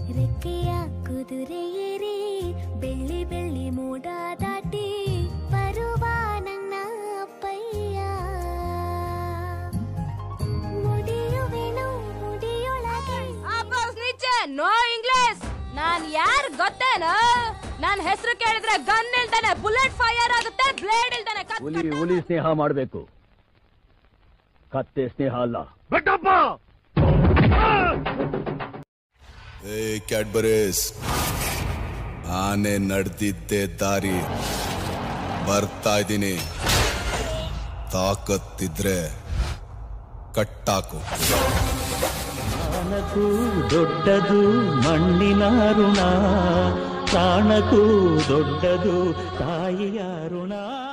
ರೆಕ್ಕೆಯ ಕುದುರೆ ಏರಿ ಬೆಳ್ಳಿ ಬೆಳ್ಳಿ ಮೋಡ ದಾಟಿ ಬರುವ ನನ್ನ ಅಪ್ಪಯ್ಯ ಮುಡಿಯುವೆನು ಮುಡಿಯೊಳಗೆ ನೋ ಇಂಗ್ಲಿಷ್ ನಾನ್ ಯಾರ್ ಗೊತ್ತೇನು ನಾನ್ ಹೆಸರು ಕೇಳಿದ್ರೆ ಗನ್ ಇಲ್ದಾನೆ ಬುಲೆಟ್ ಫೈರ್ ಆಗುತ್ತೆ ಬ್ಲೇಡ್ ಇಲ್ದಾನೆ ಹುಲಿ ಹುಲಿ ಸ್ನೇಹ ಮಾಡಬೇಕು ಕತ್ತೆ ಸ್ನೇಹ ಅಲ್ಲ ಏ ಕ್ಯಾಡ್ಬರೀಸ್ ಆನೆ ನಡೆದಿದ್ದೆ ದಾರಿ ಬರ್ತಾ ಇದ್ದೀನಿ ತಾಕತ್ತಿದ್ರೆ ಕಟ್ಟಾಕು ಪ್ರಾಣಕ್ಕೂ ದೊಡ್ಡದು ಮಣ್ಣಿನ ಋಣ ಪ್ರಾಣಕ್ಕೂ ದೊಡ್ಡದು ತಾಯಿಯ ಋಣ